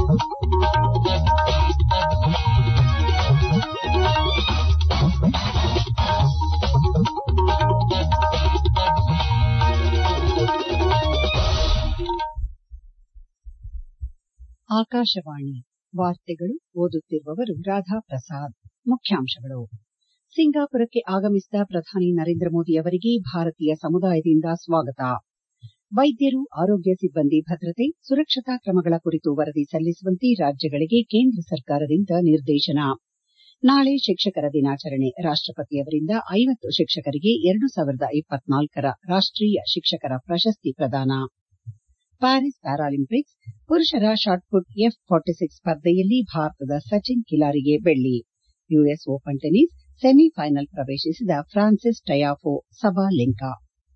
ಆಕಾಶವಾಣಿ ವಾರ್ತೆಗಳು ಓದುತ್ತಿರುವವರು ರಾಧಾ ಪ್ರಸಾದ್ ಮುಖ್ಯಾಂಶಗಳು ಸಿಂಗಾಪುರಕ್ಕೆ ಆಗಮಿಸಿದ ಪ್ರಧಾನಿ ನರೇಂದ್ರ ಮೋದಿ ಅವರಿಗೆ ಭಾರತೀಯ ಸಮುದಾಯದಿಂದ ಸ್ವಾಗತ ವೈದ್ಯರು ಆರೋಗ್ಯ ಸಿಬ್ಬಂದಿ ಭದ್ರತೆ ಸುರಕ್ಷತಾ ಕ್ರಮಗಳ ಕುರಿತು ವರದಿ ಸಲ್ಲಿಸುವಂತೆ ರಾಜ್ಯಗಳಿಗೆ ಕೇಂದ್ರ ಸರ್ಕಾರದಿಂದ ನಿರ್ದೇಶನ ನಾಳೆ ಶಿಕ್ಷಕರ ದಿನಾಚರಣೆ ರಾಷ್ಟಪತಿಯವರಿಂದ ಐವತ್ತು ಶಿಕ್ಷಕರಿಗೆ ಎರಡು ಸಾವಿರದ ಇಪ್ಪತ್ನಾಲ್ಕರ ರಾಷ್ಟೀಯ ಶಿಕ್ಷಕರ ಪ್ರಶಸ್ತಿ ಪ್ರದಾನ ಪ್ಯಾರಿಸ್ ಪ್ಯಾರಾಲಿಂಪಿಕ್ಸ್ ಪುರುಷರ ಶಾಟ್ಪುಟ್ ಎಫ್ ಫಾರ್ಟಿಸಿಕ್ಸ್ ಸ್ಪರ್ಧೆಯಲ್ಲಿ ಭಾರತದ ಸಚಿನ್ ಕಿಲಾರಿಗೆ ಬೆಳ್ಳಿ ಯುಎಸ್ ಓಪನ್ ಟೆನಿಸ್ ಸೆಮಿಫೈನಲ್ ಪ್ರವೇಶಿಸಿದ ಫ್ರಾನ್ಸಿಸ್ ಟಯಾಫೋ ಸಬಾಲೆಂಕಾ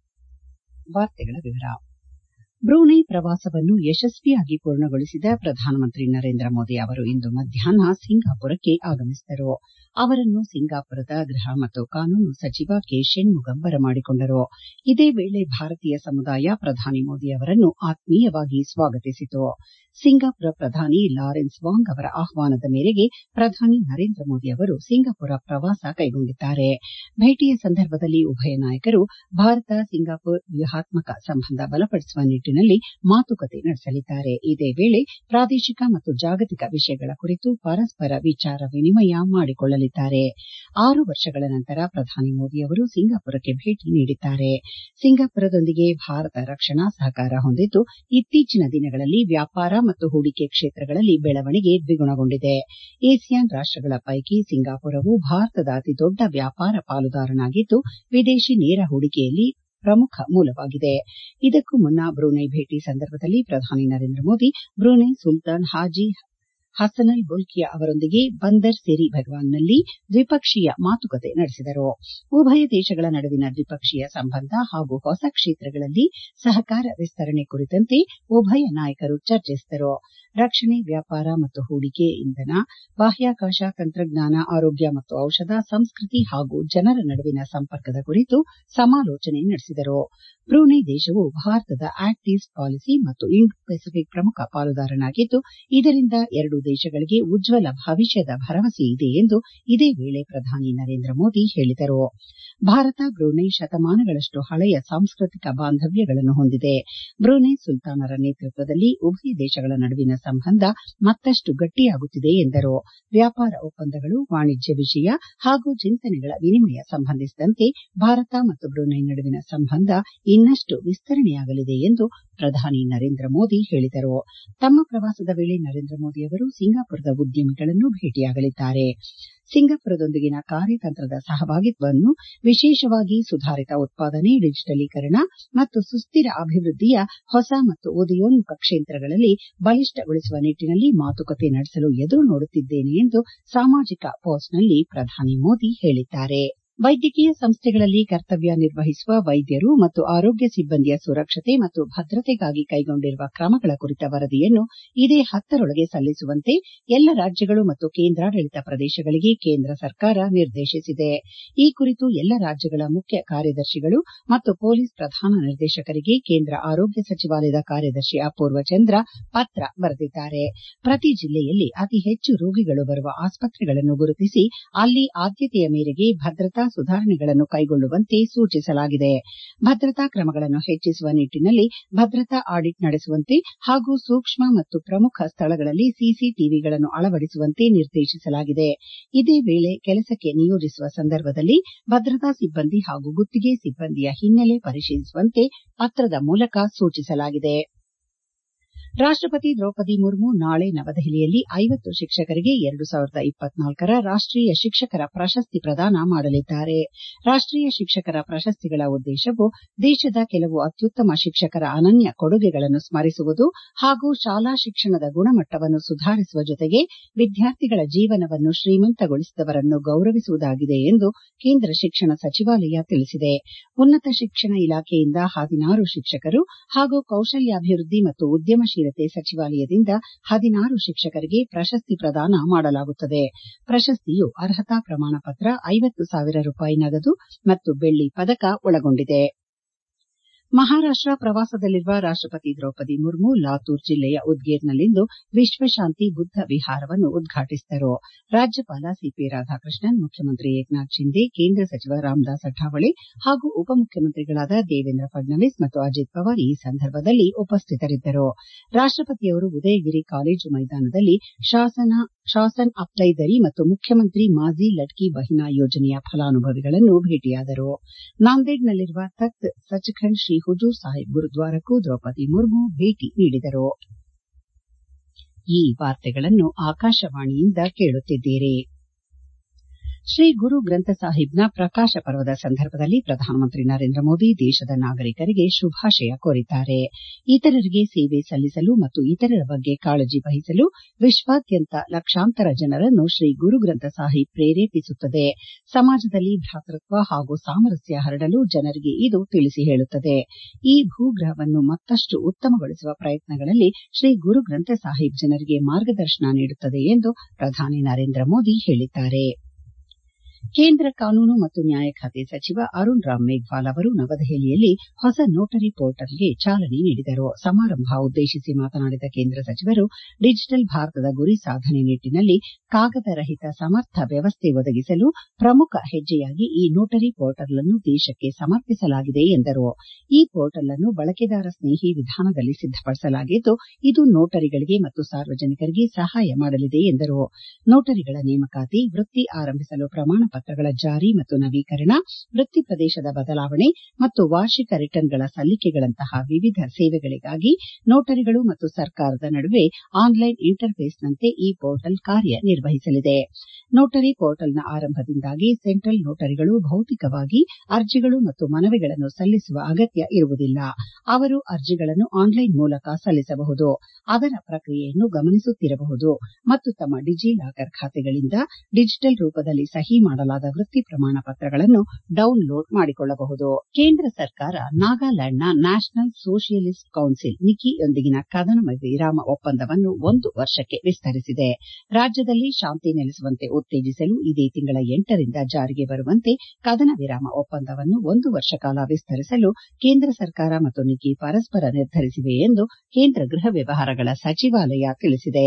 ಬ್ರೂನೈ ಪ್ರವಾಸವನ್ನು ಯಶಸ್ವಿಯಾಗಿ ಪೂರ್ಣಗೊಳಿಸಿದ ಪ್ರಧಾನಮಂತ್ರಿ ನರೇಂದ್ರ ಮೋದಿ ಅವರು ಇಂದು ಮಧ್ಯಾಹ್ನ ಸಿಂಗಾಪುರಕ್ಕೆ ಆಗಮಿಸಿದರು ಅವರನ್ನು ಸಿಂಗಾಪುರದ ಗೃಹ ಮತ್ತು ಕಾನೂನು ಸಚಿವ ಕೆ ಶೆನ್ಮುಗಂ ಬರಮಾಡಿಕೊಂಡರು ಇದೇ ವೇಳೆ ಭಾರತೀಯ ಸಮುದಾಯ ಪ್ರಧಾನಿ ಮೋದಿ ಅವರನ್ನು ಆತ್ಮೀಯವಾಗಿ ಸ್ವಾಗತಿಸಿತು ಸಿಂಗಾಪುರ ಪ್ರಧಾನಿ ಲಾರೆನ್ಸ್ ವಾಂಗ್ ಅವರ ಆಹ್ವಾನದ ಮೇರೆಗೆ ಪ್ರಧಾನಿ ನರೇಂದ್ರ ಮೋದಿ ಅವರು ಸಿಂಗಾಪುರ ಪ್ರವಾಸ ಕೈಗೊಂಡಿದ್ದಾರೆ ಭೇಟಿಯ ಸಂದರ್ಭದಲ್ಲಿ ಉಭಯ ನಾಯಕರು ಭಾರತ ಸಿಂಗಾಪುರ್ ವ್ಯೂಹಾತ್ಮಕ ಸಂಬಂಧ ಬಲಪಡಿಸುವ ನಿಟ್ಟಿನಲ್ಲಿ ಮಾತುಕತೆ ನಡೆಸಲಿದ್ದಾರೆ ಇದೇ ವೇಳೆ ಪ್ರಾದೇಶಿಕ ಮತ್ತು ಜಾಗತಿಕ ವಿಷಯಗಳ ಕುರಿತು ಪರಸ್ಪರ ವಿಚಾರ ವಿನಿಮಯ ಮಾಡಿಕೊಳ್ಳಲಿದ್ದಾರೆ ಆರು ವರ್ಷಗಳ ನಂತರ ಪ್ರಧಾನಿ ಮೋದಿ ಅವರು ಸಿಂಗಾಪುರಕ್ಕೆ ಭೇಟಿ ನೀಡಿದ್ದಾರೆ ಸಿಂಗಾಪುರದೊಂದಿಗೆ ಭಾರತ ರಕ್ಷಣಾ ಸಹಕಾರ ಹೊಂದಿದ್ದು ಇತ್ತೀಚಿನ ದಿನಗಳಲ್ಲಿ ವ್ಯಾಪಾರ ಮತ್ತು ಹೂಡಿಕೆ ಕ್ಷೇತ್ರಗಳಲ್ಲಿ ಬೆಳವಣಿಗೆ ದ್ವಿಗುಣಗೊಂಡಿದೆ ಏಸಿಯಾನ್ ರಾಷ್ಟಗಳ ಪೈಕಿ ಸಿಂಗಾಪುರವು ಭಾರತದ ಅತಿದೊಡ್ಡ ವ್ಯಾಪಾರ ಪಾಲುದಾರನಾಗಿದ್ದು ವಿದೇಶಿ ನೇರ ಹೂಡಿಕೆಯಲ್ಲಿ ಪ್ರಮುಖ ಮೂಲವಾಗಿದೆ ಇದಕ್ಕೂ ಮುನ್ನ ಬ್ರೂನೈ ಭೇಟಿ ಸಂದರ್ಭದಲ್ಲಿ ಪ್ರಧಾನಿ Narendra Modi Brunei sultan Haji Hassanal Bolkiah ಅವರೊಂದಿಗೆ ಬಂದರ್ ಸಿರಿ ಬೆಗಾನ್ನಲ್ಲಿ ದ್ವಿಪಕ್ಷೀಯ ಮಾತುಕತೆ ನಡೆಸಿದರು ಉಭಯ ದೇಶಗಳ ನಡುವಿನ ದ್ವಿಪಕ್ಷೀಯ ಸಂಬಂಧ ಹಾಗೂ ಹೊಸ ಕ್ಷೇತ್ರಗಳಲ್ಲಿ ಸಹಕಾರ ವಿಸ್ತರಣೆ ಕುರಿತಂತೆ ಉಭಯ ನಾಯಕರು ಚರ್ಚಿಸಿದರು ರಕ್ಷಣೆ ವ್ಯಾಪಾರ ಮತ್ತು ಹೂಡಿಕೆ ಇಂಧನ ಬಾಹ್ಯಾಕಾಶ ತಂತ್ರಜ್ಞಾನ ಆರೋಗ್ಯ ಮತ್ತು ಔಷಧ ಸಂಸ್ಕೃತಿ ಹಾಗೂ ಜನರ ನಡುವಿನ ಸಂಪರ್ಕದ ಕುರಿತು ಸಮಾಲೋಚನೆ ನಡೆಸಿದರು ಬ್ರೂನೈ ದೇಶವು ಭಾರತದ ಆಕ್ಟ್ ಈಸ್ಟ್ ಪಾಲಿಸಿ ಮತ್ತು ಇಂಡೋ ಪೆಸಿಫಿಕ್ ಪ್ರಮುಖ ಪಾಲುದಾರನಾಗಿದ್ದು ಇದರಿಂದ ಎರಡೂ ದೇಶಗಳಿಗೆ ಉಜ್ವಲ ಭವಿಷ್ಯದ ಭರವಸೆಯಿದೆ ಎಂದು ಇದೇ ವೇಳೆ ಪ್ರಧಾನಿ ನರೇಂದ್ರ ಮೋದಿ ಹೇಳಿದರು ಭಾರತ ಬ್ರೂನೈ ಶತಮಾನಗಳಷ್ಟು ಹಳೆಯ ಸಾಂಸ್ಕೃತಿಕ ಬಾಂಧವ್ಯಗಳನ್ನು ಹೊಂದಿದೆ ಬ್ರೂನೈ ಸುಲ್ತಾನರ ನೇತೃತ್ವದಲ್ಲಿ ಉಭಯ ದೇಶಗಳ ನಡುವಿನ ಸಂಬಂಧ ಮತ್ತಷ್ಟು ಗಟ್ಟಿಯಾಗುತ್ತಿದೆ ಎಂದರು ವ್ಯಾಪಾರ ಒಪ್ಪಂದಗಳು ವಾಣಿಜ್ಯ ವಿಷಯ ಹಾಗೂ ಚಿಂತನೆಗಳ ವಿನಿಮಯ ಸಂಬಂಧಿಸಿದಂತೆ ಭಾರತ ಮತ್ತು ಬ್ರೂನೈ ನಡುವಿನ ಸಂಬಂಧ ಇನ್ನಷ್ಟು ವಿಸ್ತರಣೆಯಾಗಲಿದೆ ಎಂದು ಪ್ರಧಾನಿ ನರೇಂದ್ರ ಮೋದಿ ಹೇಳಿದರು ತಮ್ಮ ಪ್ರವಾಸದ ವೇಳೆ ನರೇಂದ್ರ ಮೋದಿ ಅವರು ಸಿಂಗಾಪುರದ ಉದ್ಯಮಿಗಳನ್ನು ಭೇಟಿಯಾಗಲಿದ್ದಾರೆ ಸಿಂಗಾಪುರದೊಂದಿಗಿನ ಕಾರ್ಯತಂತ್ರದ ಸಹಭಾಗಿತ್ವವನ್ನು ವಿಶೇಷವಾಗಿ ಸುಧಾರಿತ ಉತ್ಪಾದನೆ ಡಿಜಿಟಲೀಕರಣ ಮತ್ತು ಸುಸ್ಥಿರ ಅಭಿವೃದ್ಧಿಯ ಹೊಸ ಮತ್ತು ಉದಯೋನ್ಮುಖ ಕ್ಷೇತ್ರಗಳಲ್ಲಿ ಬಲಿಷ್ಠಗೊಳಿಸುವ ನಿಟ್ಟಿನಲ್ಲಿ ಮಾತುಕತೆ ನಡೆಸಲು ಎದುರು ನೋಡುತ್ತಿದ್ದೇನೆ ಎಂದು ಸಾಮಾಜಿಕ ಪೋಸ್ಟ್ನಲ್ಲಿ ಪ್ರಧಾನಿ ಮೋದಿ ಹೇಳಿದ್ದಾರೆ ವೈದ್ಯಕೀಯ ಸಂಸ್ಥೆಗಳಲ್ಲಿ ಕರ್ತವ್ಯ ನಿರ್ವಹಿಸುವ ವೈದ್ಯರು ಮತ್ತು ಆರೋಗ್ಯ ಸಿಬ್ಬಂದಿಯ ಸುರಕ್ಷತೆ ಮತ್ತು ಭದ್ರತೆಗಾಗಿ ಕೈಗೊಂಡಿರುವ ಕ್ರಮಗಳ ಕುರಿತ ವರದಿಯನ್ನು ಇದೇ ಹತ್ತರೊಳಗೆ ಸಲ್ಲಿಸುವಂತೆ ಎಲ್ಲ ರಾಜ್ಯಗಳು ಮತ್ತು ಕೇಂದ್ರಾಡಳಿತ ಪ್ರದೇಶಗಳಿಗೆ ಕೇಂದ್ರ ಸರ್ಕಾರ ನಿರ್ದೇಶಿಸಿದೆ ಈ ಕುರಿತು ಎಲ್ಲ ರಾಜ್ಯಗಳ ಮುಖ್ಯ ಕಾರ್ಯದರ್ಶಿಗಳು ಮತ್ತು ಪೊಲೀಸ್ ಪ್ರಧಾನ ನಿರ್ದೇಶಕರಿಗೆ ಕೇಂದ್ರ ಆರೋಗ್ಯ ಸಚಿವಾಲಯದ ಕಾರ್ಯದರ್ಶಿ ಅಪೂರ್ವ ಚಂದ್ರ ಪತ್ರ ಬರೆದಿದ್ದಾರೆ ಪ್ರತಿ ಜಿಲ್ಲೆಯಲ್ಲಿ ಅತಿ ಹೆಚ್ಚು ರೋಗಿಗಳು ಬರುವ ಆಸ್ಪತ್ರೆಗಳನ್ನು ಗುರುತಿಸಿ ಅಲ್ಲಿ ಆದ್ಯತೆಯ ಮೇರೆಗೆ ಭದ್ರತಾ ಸುಧಾರಣೆಗಳನ್ನು ಕೈಗೊಳ್ಳುವಂತೆ ಸೂಚಿಸಲಾಗಿದೆ ಭದ್ರತಾ ಕ್ರಮಗಳನ್ನು ಹೆಚ್ಚಿಸುವ ನಿಟ್ಟಿನಲ್ಲಿ ಭದ್ರತಾ ಆಡಿಟ್ ನಡೆಸುವಂತೆ ಹಾಗೂ ಸೂಕ್ಷ್ಮ ಮತ್ತು ಪ್ರಮುಖ ಸ್ಥಳಗಳಲ್ಲಿ ಸಿಸಿಟಿವಿಗಳನ್ನು ಅಳವಡಿಸುವಂತೆ ನಿರ್ದೇಶಿಸಲಾಗಿದೆ ಇದೇ ವೇಳೆ ಕೆಲಸಕ್ಕೆ ನಿಯೋಜಿಸುವ ಸಂದರ್ಭದಲ್ಲಿ ಭದ್ರತಾ ಸಿಬ್ಬಂದಿ ಹಾಗೂ ಗುತ್ತಿಗೆ ಸಿಬ್ಬಂದಿಯ ಹಿನ್ನೆಲೆ ಪರಿಶೀಲಿಸುವಂತೆ ಪತ್ರದ ಮೂಲಕ ಸೂಚಿಸಲಾಗಿದೆ ರಾಷ್ಟಪತಿ ದ್ರೌಪದಿ ಮುರ್ಮು ನಾಳೆ ನವದೆಹಲಿಯಲ್ಲಿ ಐವತ್ತು ಶಿಕ್ಷಕರಿಗೆ ಎರಡು ಸಾವಿರದ ಇಪ್ಪತ್ನಾಲ್ಕರ ರಾಷ್ಟೀಯ ಶಿಕ್ಷಕರ ಪ್ರಶಸ್ತಿ ಪ್ರದಾನ ಮಾಡಲಿದ್ದಾರೆ ರಾಷ್ಟೀಯ ಶಿಕ್ಷಕರ ಪ್ರಶಸ್ತಿಗಳ ಉದ್ದೇಶವು ದೇಶದ ಕೆಲವು ಅತ್ಯುತ್ತಮ ಶಿಕ್ಷಕರ ಅನನ್ಯ ಕೊಡುಗೆಗಳನ್ನು ಸ್ಮರಿಸುವುದು ಹಾಗೂ ಶಾಲಾ ಶಿಕ್ಷಣದ ಗುಣಮಟ್ಟವನ್ನು ಸುಧಾರಿಸುವ ಜೊತೆಗೆ ವಿದ್ಯಾರ್ಥಿಗಳ ಜೀವನವನ್ನು ಶ್ರೀಮಂತಗೊಳಿಸಿದವರನ್ನು ಗೌರವಿಸುವುದಾಗಿದೆ ಎಂದು ಕೇಂದ್ರ ಶಿಕ್ಷಣ ಸಚಿವಾಲಯ ತಿಳಿಸಿದೆ ಉನ್ನತ ಶಿಕ್ಷಣ ಇಲಾಖೆಯಿಂದ ಹದಿನಾರು ಶಿಕ್ಷಕರು ಹಾಗೂ ಕೌಶಲ್ಯಾಭಿವೃದ್ಧಿ ಮತ್ತು ಉದ್ಯಮಶೀಲತೆ ಸಚಿವಾಲಯದಿಂದ ಹದಿನಾರು ಶಿಕ್ಷಕರಿಗೆ ಪ್ರಶಸ್ತಿ ಪ್ರದಾನ ಮಾಡಲಾಗುತ್ತದೆ ಪ್ರಶಸ್ತಿಯು ಅರ್ಹತಾ ಪ್ರಮಾಣ ಪತ್ರ ಐವತ್ತು ಸಾವಿರ ರೂಪಾಯಿ ನಗದು ಮತ್ತು ಬೆಳ್ಳಿ ಪದಕ ಒಳಗೊಂಡಿದೆ ಮಹಾರಾಷ್ಟ ಪ್ರವಾಸದಲ್ಲಿರುವ ರಾಷ್ಟಪತಿ ದ್ರೌಪದಿ ಮುರ್ಮು ಲಾತೂರ್ ಜಿಲ್ಲೆಯ ಉದ್ಗೀರ್ನಲ್ಲಿಂದು ವಿಶ್ವಶಾಂತಿ ಬುದ್ದ ವಿಹಾರವನ್ನು ಉದ್ಘಾಟಿಸಿದರು ರಾಜ್ಯಪಾಲ ಸಿಪಿ ರಾಧಾಕೃಷ್ಣನ್ ಮುಖ್ಯಮಂತ್ರಿ ಏಕನಾಥ್ ಶಿಂದೆ ಕೇಂದ್ರ ಸಚಿವ ರಾಮದಾಸ್ ಅಠಾವಳೆ ಹಾಗೂ ಉಪಮುಖ್ಯಮಂತ್ರಿಗಳಾದ ದೇವೇಂದ್ರ ಫಡ್ನವೀಸ್ ಮತ್ತು ಅಜಿತ್ ಪವಾರ್ ಈ ಸಂದರ್ಭದಲ್ಲಿ ಉಪಸ್ಥಿತರಿದ್ದರು ರಾಷ್ಟಪತಿಯವರು ಉದಯಗಿರಿ ಕಾಲೇಜು ಮೈದಾನದಲ್ಲಿ ಶಾಸನ್ ಅಪ್ಲೈ ದರಿ ಮತ್ತು ಮುಖ್ಯಮಂತ್ರಿ ಮಾಝಿ ಲಡ್ಕಿ ಬಹಿನಾ ಯೋಜನೆಯ ಫಲಾನುಭವಿಗಳನ್ನು ಭೇಟಿಯಾದರು ನಾಂದೇಡ್ನಲ್ಲಿರುವ ತಖ್ತ್ ಸಚ್ಖಂಡ್ ಶ್ರೀ ಹುಜೂರ್ ಸಾಹಿಬ್ ಗುರುದ್ವಾರಕ್ಕೂ ದ್ರೌಪದಿ ಮುರ್ಮು ಭೇಟಿ ನೀಡಿದರು ಈ ವಾರ್ತೆಗಳನ್ನು ಆಕಾಶವಾಣಿಯಿಂದ ಕೇಳುತ್ತಿದ್ದೀರಿ ಶ್ರೀ ಗುರು ಗ್ರಂಥ ಸಾಹಿಬ್ನ ಪ್ರಕಾಶ ಪರ್ವದ ಸಂದರ್ಭದಲ್ಲಿ ಪ್ರಧಾನಮಂತ್ರಿ ನರೇಂದ್ರ ಮೋದಿ ದೇಶದ ನಾಗರಿಕರಿಗೆ ಶುಭಾಶಯ ಕೋರಿದ್ದಾರೆ ಇತರರಿಗೆ ಸೇವೆ ಸಲ್ಲಿಸಲು ಮತ್ತು ಇತರರ ಬಗ್ಗೆ ಕಾಳಜಿ ವಹಿಸಲು ವಿಶ್ವಾದ್ಯಂತ ಲಕ್ಷಾಂತರ ಜನರನ್ನು ಶ್ರೀ ಗುರು ಗ್ರಂಥ ಸಾಹಿಬ್ ಪ್ರೇರೇಪಿಸುತ್ತದೆ ಸಮಾಜದಲ್ಲಿ ಭ್ರಾತೃತ್ವ ಹಾಗೂ ಸಾಮರಸ್ಯ ಹರಡಲು ಜನರಿಗೆ ಇದು ತಿಳಿಸಿ ಹೇಳುತ್ತದೆ ಈ ಭೂಗ್ರಹವನ್ನು ಮತ್ತಷ್ಟು ಉತ್ತಮಗೊಳಿಸುವ ಪ್ರಯತ್ನಗಳಲ್ಲಿ ಶ್ರೀ ಗುರು ಗ್ರಂಥ ಸಾಹಿಬ್ ಜನರಿಗೆ ಮಾರ್ಗದರ್ಶನ ನೀಡುತ್ತದೆ ಎಂದು ಪ್ರಧಾನಿ ನರೇಂದ್ರ ಮೋದಿ ಹೇಳಿದ್ದಾರೆ ಕೇಂದ್ರ ಕಾನೂನು ಮತ್ತು ನ್ಯಾಯ ಖಾತೆ ಸಚಿವ ಅರುಣ್ ರಾಮ್ ಮೇಘ್ವಾಲ್ ಅವರು ನವದೆಹಲಿಯಲ್ಲಿ ಹೊಸ ನೋಟರಿ ಪೋರ್ಟಲ್ಗೆ ಚಾಲನೆ ನೀಡಿದರು ಸಮಾರಂಭ ಉದ್ದೇಶಿಸಿ ಮಾತನಾಡಿದ ಕೇಂದ್ರ ಸಚಿವರು ಡಿಜಿಟಲ್ ಭಾರತದ ಗುರಿ ಸಾಧನೆ ನಿಟ್ಟಿನಲ್ಲಿ ಕಾಗದ ರಹಿತ ಸಮರ್ಥ ವ್ಯವಸ್ಥೆ ಒದಗಿಸಲು ಪ್ರಮುಖ ಹೆಜ್ಜೆಯಾಗಿ ಈ ನೋಟರಿ ಪೋರ್ಟಲ್ ಅನ್ನು ದೇಶಕ್ಕೆ ಸಮರ್ಪಿಸಲಾಗಿದೆ ಎಂದರು ಈ ಪೋರ್ಟಲ್ ಅನ್ನು ಬಳಕೆದಾರ ಸ್ನೇಹಿ ವಿಧಾನದಲ್ಲಿ ಸಿದ್ದಪಡಿಸಲಾಗಿದ್ದು ಇದು ನೋಟರಿಗಳಿಗೆ ಮತ್ತು ಸಾರ್ವಜನಿಕರಿಗೆ ಸಹಾಯ ಮಾಡಲಿದೆ ಎಂದರು ನೋಟರಿಗಳ ನೇಮಕಾತಿ ವೃತ್ತಿ ಆರಂಭಿಸಲು ಪ್ರಮಾಣ ಪತ್ರಗಳ ಜಾರಿ ಮತ್ತು ನವೀಕರಣ ವೃತ್ತಿ ಪ್ರದೇಶದ ಬದಲಾವಣೆ ಮತ್ತು ವಾರ್ಷಿಕ ರಿಟರ್ನ್ಗಳ ಸಲ್ಲಿಕೆಗಳಂತಹ ವಿವಿಧ ಸೇವೆಗಳಿಗಾಗಿ ನೋಟರಿಗಳು ಮತ್ತು ಸರ್ಕಾರದ ನಡುವೆ ಆನ್ಲೈನ್ ಇಂಟರ್ಫೇಸ್ನಂತೆ ಈ ಪೋರ್ಟಲ್ ಕಾರ್ಯನಿರ್ವಹಿಸಲಿದೆ ನೋಟರಿ ಪೋರ್ಟಲ್ನ ಆರಂಭದಿಂದಾಗಿ ಸೆಂಟ್ರಲ್ ನೋಟರಿಗಳು ಭೌತಿಕವಾಗಿ ಅರ್ಜಿಗಳು ಮತ್ತು ಮನವಿಗಳನ್ನು ಸಲ್ಲಿಸುವ ಅಗತ್ಯ ಇರುವುದಿಲ್ಲ ಅವರು ಅರ್ಜಿಗಳನ್ನು ಆನ್ಲೈನ್ ಮೂಲಕ ಸಲ್ಲಿಸಬಹುದು ಅದರ ಪ್ರಕ್ರಿಯೆಯನ್ನು ಗಮನಿಸುತ್ತಿರಬಹುದು ಮತ್ತು ತಮ್ಮ ಡಿಜಿ ಲಾಕರ್ ಖಾತೆಗಳಿಂದ ಡಿಜಿಟಲ್ ರೂಪದಲ್ಲಿ ಸಹಿ ಮಾಡಲಾದ ವೃತ್ತಿ ಪ್ರಮಾಣ ಪತ್ರಗಳನ್ನು ಡೌನ್ಲೋಡ್ ಮಾಡಿಕೊಳ್ಳಬಹುದು ಕೇಂದ್ರ ಸರ್ಕಾರ ನಾಗಾಲ್ಯಾಂಡ್ನ ನ್ಯಾಷನಲ್ ಸೋಷಿಯಲಿಸ್ಟ್ ಕೌನ್ಸಿಲ್ ನಿಕಿಯೊಂದಿಗಿನ ಕದನ ವಿರಾಮ ಒಪ್ಪಂದವನ್ನು ಒಂದು ವರ್ಷಕ್ಕೆ ವಿಸ್ತರಿಸಿದೆ ರಾಜ್ಯದಲ್ಲಿ ಶಾಂತಿ ನೆಲೆಸುವಂತೆ ಉತ್ತೇಜಿಸಲು ಇದೇ ತಿಂಗಳ ಎಂಟರಿಂದ ಜಾರಿಗೆ ಬರುವಂತೆ ಕದನ ವಿರಾಮ ಒಪ್ಪಂದವನ್ನು ಒಂದು ವರ್ಷ ಕಾಲ ವಿಸ್ತರಿಸಲು ಕೇಂದ್ರ ಸರ್ಕಾರ ಮತ್ತು ನಿಕಿ ಪರಸ್ಪರ ನಿರ್ಧರಿಸಿವೆ ಎಂದು ಕೇಂದ್ರ ಗೃಹ ವ್ಯವಹಾರಗಳ ಸಚಿವಾಲಯ ತಿಳಿಸಿದೆ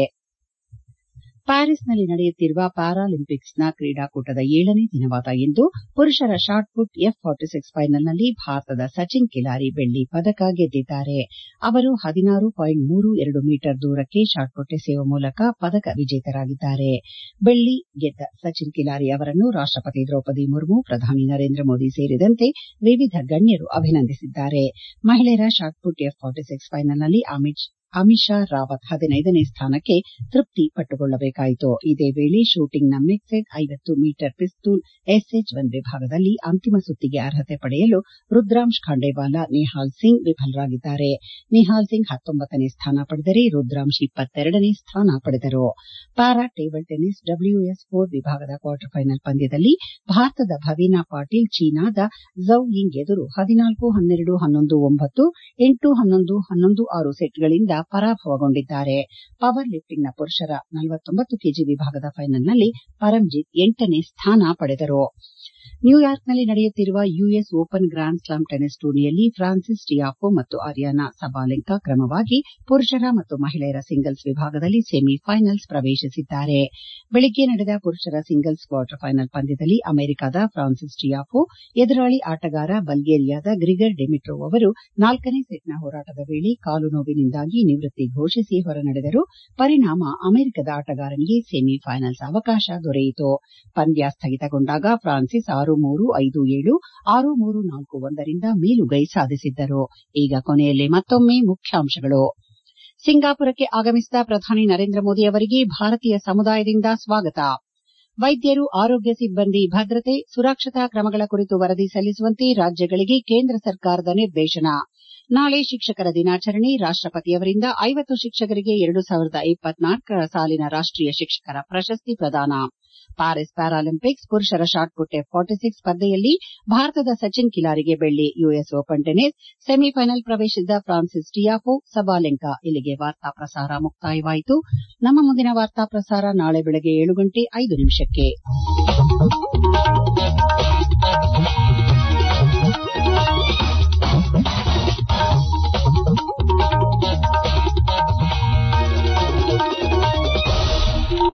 ಪ್ಯಾರಿಸ್ನಲ್ಲಿ ನಡೆಯುತ್ತಿರುವ ಪ್ಯಾರಾಲಿಂಪಿಕ್ಸ್ನ ಕ್ರೀಡಾಕೂಟದ ಏಳನೇ ದಿನವಾದ ಇಂದು ಪುರುಷರ ಶಾಟ್ಪುಟ್ ಎಫ್ ಫಾರ್ಟಿ ಸಿಕ್ಸ್ ಫೈನಲ್ನಲ್ಲಿ ಭಾರತದ ಸಚಿನ್ ಕಿಲಾರಿ ಬೆಳ್ಳಿ ಪದಕ ಗೆದ್ದಿದ್ದಾರೆ ಅವರು ಹದಿನಾರು ಪಾಯಿಂಟ್ ಮೂರು ಎರಡು ಮೀಟರ್ ದೂರಕ್ಕೆ ಶಾಟ್ಪುಟ್ ಎಸೆಯುವ ಮೂಲಕ ಪದಕ ವಿಜೇತರಾಗಿದ್ದಾರೆ ಬೆಳ್ಳಿ ಗೆದ್ದ ಸಚಿನ್ ಕಿಲಾರಿ ಅವರನ್ನು ರಾಷ್ಟಪತಿ ದ್ರೌಪದಿ ಮುರ್ಮು ಪ್ರಧಾನಿ ನರೇಂದ್ರ ಮೋದಿ ಸೇರಿದಂತೆ ವಿವಿಧ ಗಣ್ಯರು ಅಭಿನಂದಿಸಿದ್ದಾರೆ ಮಹಿಳೆಯರ ಶಾಟ್ಪುಟ್ ಎಫ್ ಫಾರ್ಟಿ ಸಿಕ್ಸ್ ಫೈನಲ್ನಲ್ಲಿ ಅಮಿಷಾ ರಾವತ್ ಹದಿನೈದನೇ ಸ್ಥಾನಕ್ಕೆ ತೃಪ್ತಿ ಪಟ್ಟುಕೊಳ್ಳಬೇಕಾಯಿತು ಇದೇ ವೇಳೆ ಶೂಟಿಂಗ್ನ ಮಿಕ್ಸೆಡ್ ಐವತ್ತು ಮೀಟರ್ ಪಿಸ್ತೂಲ್ ಎಸ್ಎಚ್ ಒನ್ ವಿಭಾಗದಲ್ಲಿ ಅಂತಿಮ ಸುತ್ತಿಗೆ ಅರ್ಹತೆ ಪಡೆಯಲು ರುದ್ರಾಂಶ್ ಖಾಂಡೇವಾಲ ನಿಹಾಲ್ ಸಿಂಗ್ ವಿಫಲರಾಗಿದ್ದಾರೆ ನಿಹಾಲ್ ಸಿಂಗ್ ಹತ್ತೊಂಬತ್ತನೇ ಸ್ಥಾನ ಪಡೆದರೆ ರುದ್ರಾಂಶ್ ಇಪ್ಪತ್ತೆರಡನೇ ಸ್ಥಾನ ಪಡೆದರು para table tennis WS four ವಿಭಾಗದ ಕ್ವಾರ್ಟರ್ ಫೈನಲ್ ಪಂದ್ಯದಲ್ಲಿ ಭಾರತದ ಭವೀನಾ ಪಾಟೀಲ್ ಚೀನಾದ ಝೌ ಯಿಂಗ್ ಎದುರು ಹದಿನಾಲ್ಕು ಹನ್ನೆರಡು ಹನ್ನೊಂದು ಒಂಬತ್ತು ಎಂಟು ಹನ್ನೊಂದು ಹನ್ನೊಂದು ಆರು ಸೆಟ್ಗಳಿಂದ ಪರಾಭವಗೊಂಡಿದ್ದಾರೆ ಪವರ್ ಲಿಫ್ಟಿಂಗ್ನ ಪುರುಷರ ನಲವತ್ತೊಂಬತ್ತು ಕೆಜಿ ವಿಭಾಗದ ಫೈನಲ್ನಲ್ಲಿ ಪರಂಜಿತ್ ಎಂಟನೇ ಸ್ಥಾನ ಪಡೆದರು ನ್ಯೂಯಾರ್ಕ್ನಲ್ಲಿ ನಡೆಯುತ್ತಿರುವ US Open grand slam tennis ಟೂರ್ನಿಯಲ್ಲಿ ಫ್ರಾನ್ಸಿಸ್ ಟಿಯಾಫೋ ಮತ್ತು ಅರಿಯಾನಾ ಸಬಾಲೆಂಕಾ ಕ್ರಮವಾಗಿ ಪುರುಷರ ಮತ್ತು ಮಹಿಳೆಯರ ಸಿಂಗಲ್ಸ್ ವಿಭಾಗದಲ್ಲಿ ಸೆಮಿಫೈನಲ್ಸ್ ಪ್ರವೇಶಿಸಿದ್ದಾರೆ ಬೆಳಗ್ಗೆ ನಡೆದ ಪುರುಷರ ಸಿಂಗಲ್ಸ್ ಕ್ವಾರ್ಟರ್ ಫೈನಲ್ ಪಂದ್ಯದಲ್ಲಿ ಅಮೆರಿಕದ ಫ್ರಾನ್ಸಿಸ್ ಟಿಯಾಫೋ ಎದುರಾಳಿ ಆಟಗಾರ ಬಲ್ಗೇರಿಯಾದ ಗ್ರಿಗರ್ ಡಿಮಿಟ್ರೋವ್ ಅವರು ನಾಲ್ಕನೇ ಸೆಟ್ನ ಹೋರಾಟದ ವೇಳೆ ಕಾಲು ನೋವಿನಿಂದಾಗಿ ನಿವೃತ್ತಿ ಘೋಷಿಸಿ ಹೊರನಡೆದರು ಪರಿಣಾಮ ಅಮೆರಿಕದ ಆಟಗಾರನಿಗೆ ಸೆಮಿಫೈನಲ್ಸ್ ಅವಕಾಶ ದೊರೆಯಿತು ಪಂದ್ಯ ಸ್ಥಗಿತಗೊಂಡಾಗ ಫ್ರಾನ್ಸಿಸ್ ಆರು ಮೂರು ಐದು ಏಳು ಆರು ಮೂರು ನಾಲ್ಕು ಒಂದರಿಂದ ಮೇಲುಗೈ ಸಾಧಿಸಿದ್ದರು ಈಗ ಕೊನೆಯಲ್ಲಿ ಮತ್ತೊಮ್ಮೆ ಮುಖ್ಯಾಂಶಗಳು ಸಿಂಗಾಪುರಕ್ಕೆ ಆಗಮಿಸಿದ ಪ್ರಧಾನಿ ನರೇಂದ್ರ ಮೋದಿ ಅವರಿಗೆ ಭಾರತೀಯ ಸಮುದಾಯದಿಂದ ಸ್ವಾಗತ ವೈದ್ಯರು ಆರೋಗ್ಯ ಸಿಬ್ಬಂದಿ ಭದ್ರತೆ ಸುರಕ್ಷತಾ ಕ್ರಮಗಳ ಕುರಿತು ವರದಿ ಸಲ್ಲಿಸುವಂತೆ ರಾಜ್ಯಗಳಿಗೆ ಕೇಂದ್ರ ಸರ್ಕಾರದ ನಿರ್ದೇಶನ ನಾಳೆ ಶಿಕ್ಷಕರ ದಿನಾಚರಣೆ ರಾಷ್ಟಪತಿಯವರಿಂದ ಐವತ್ತು ಶಿಕ್ಷಕರಿಗೆ ಎರಡು ಸಾವಿರದ ಇಪ್ಪತ್ನಾಲ್ಕರ ಸಾಲಿನ ರಾಷ್ಟೀಯ ಶಿಕ್ಷಕರ ಪ್ರಶಸ್ತಿ ಪ್ರದಾನ ಪ್ಯಾರಿಸ್ ಪ್ಯಾರಾಲಿಂಪಿಕ್ಸ್ ಪುರುಷರ ಶಾಟ್ಪುಟ್ ಎಫ್ ಫಾರ್ಟಿ ಸಿಕ್ಸ್ ಸ್ಪರ್ಧೆಯಲ್ಲಿ ಭಾರತದ ಸಚಿನ್ ಕಿಲಾರಿಗೆ ಬೆಳ್ಳಿ ಯುಎಸ್ ಓಪನ್ ಟೆನಿಸ್ ಸೆಮಿಫೈನಲ್ ಪ್ರವೇಶಿಸಿದ ಫ್ರಾನ್ಸಿಸ್ ಟಿಯಾಫೋ ಸಬಾಲೆಂಕಾ ಇಲ್ಲಿಗೆ ವಾರ್ತಾ ಪ್ರಸಾರ ಮುಕ್ತಾಯವಾಯಿತು ನಮ್ಮ ಮುಂದಿನ ವಾರ್ತಾ ಪ್ರಸಾರ ನಾಳೆ ಬೆಳಗ್ಗೆ ಏಳು ಗಂಟೆ ಐದು ನಿಮಿಷಕ್ಕೆ